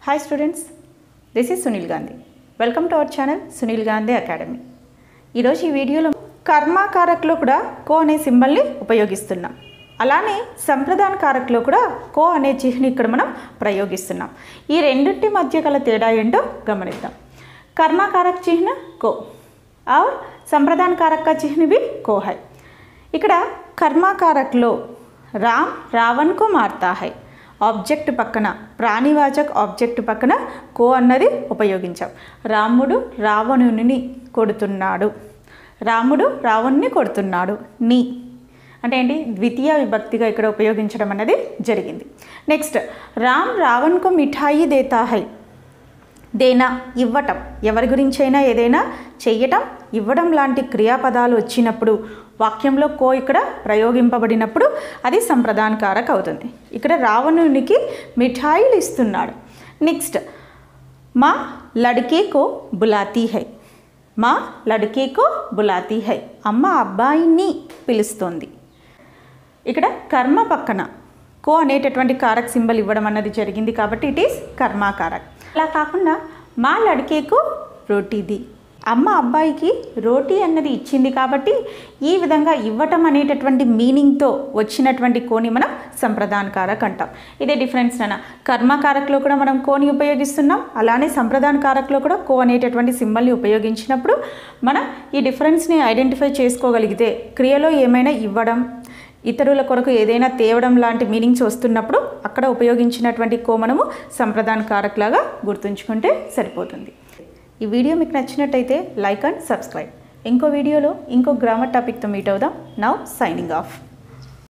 hi students this is Sunil Gandhi welcome to our channel Sunil Gandhi academy ఈరోజు ఈ వీడియోలో కర్మాకారక్లో కూడా కో అనే సింబల్ని ఉపయోగిస్తున్నాం అలానే సంప్రదాన కారక్లో కూడా కో అనే చిహ్ని ఇక్కడ మనం ప్రయోగిస్తున్నాం ఈ రెండింటి మధ్య గల తేడా ఏంటో గమనిద్దాం కర్మాకారక్ చిహ్న కో और సంప్రదాన కారక్ का चिन्ह भी को है ఇక్కడ కర్మాకారక్లో రామ్ రావణ్కు మారుతా హై ఆబ్జెక్ట్ పక్కన ప్రాణివాచక్ ఆబ్జెక్ట్ పక్కన కో అన్నది ఉపయోగించాం రాముడు రావణుని కొడుతున్నాడు రాముడు రావణ్ణి కొడుతున్నాడు నీ అంటే ఏంటి ద్వితీయ విభక్తిగా ఇక్కడ ఉపయోగించడం అన్నది జరిగింది నెక్స్ట్ రామ్ రావణ్కు మిఠాయి దేతా హై దేనా ఇవ్వటం ఎవరి గురించైనా ఏదైనా చెయ్యటం ఇవ్వడం లాంటి క్రియాపదాలు వచ్చినప్పుడు వాక్యంలో కో ఇక్కడ ప్రయోగింపబడినప్పుడు అది సంప్రదానకారక అవుతుంది ఇక్కడ రావణునికి మిఠాయిలు ఇస్తున్నాడు నెక్స్ట్ మా లడ్కేకో బులాతీ హై మా లడ్కేకో బులాతీ హై అమ్మ అబ్బాయిని పిలుస్తోంది ఇక్కడ కర్మ పక్కన కో అనేటటువంటి కారక్ సింబల్ ఇవ్వడం అన్నది జరిగింది కాబట్టి ఇట్ ఈస్ కర్మాకారక్ అలా కాకుండా మా లడికేకు రోటీది అమ్మ అబ్బాయికి రోటీ అన్నది ఇచ్చింది కాబట్టి ఈ విధంగా ఇవ్వటం అనేటటువంటి మీనింగ్తో వచ్చినటువంటి కోని మనం సంప్రదానకారక్ అంటాం ఇదే డిఫరెన్స్ నాన్న కర్మకారక్లో కూడా మనం కోని ఉపయోగిస్తున్నాం అలానే సంప్రదానకారక్లో కూడా కో అనేటటువంటి సింబల్ని ఉపయోగించినప్పుడు మనం ఈ డిఫరెన్స్ని ఐడెంటిఫై చేసుకోగలిగితే క్రియలో ఏమైనా ఇవ్వడం ఇతరుల కొరకు ఏదైనా తేవడం లాంటి మీనింగ్స్ వస్తున్నప్పుడు అక్కడ ఉపయోగించినటువంటి కో మనము సంప్రదాన కారక్లాగా గుర్తుంచుకుంటే సరిపోతుంది ఈ వీడియో మీకు నచ్చినట్టయితే లైక్ అండ్ సబ్స్క్రైబ్ ఇంకో వీడియోలో ఇంకో గ్రామర్ టాపిక్తో మీట్ అవుదాం నౌ సైనింగ్ ఆఫ్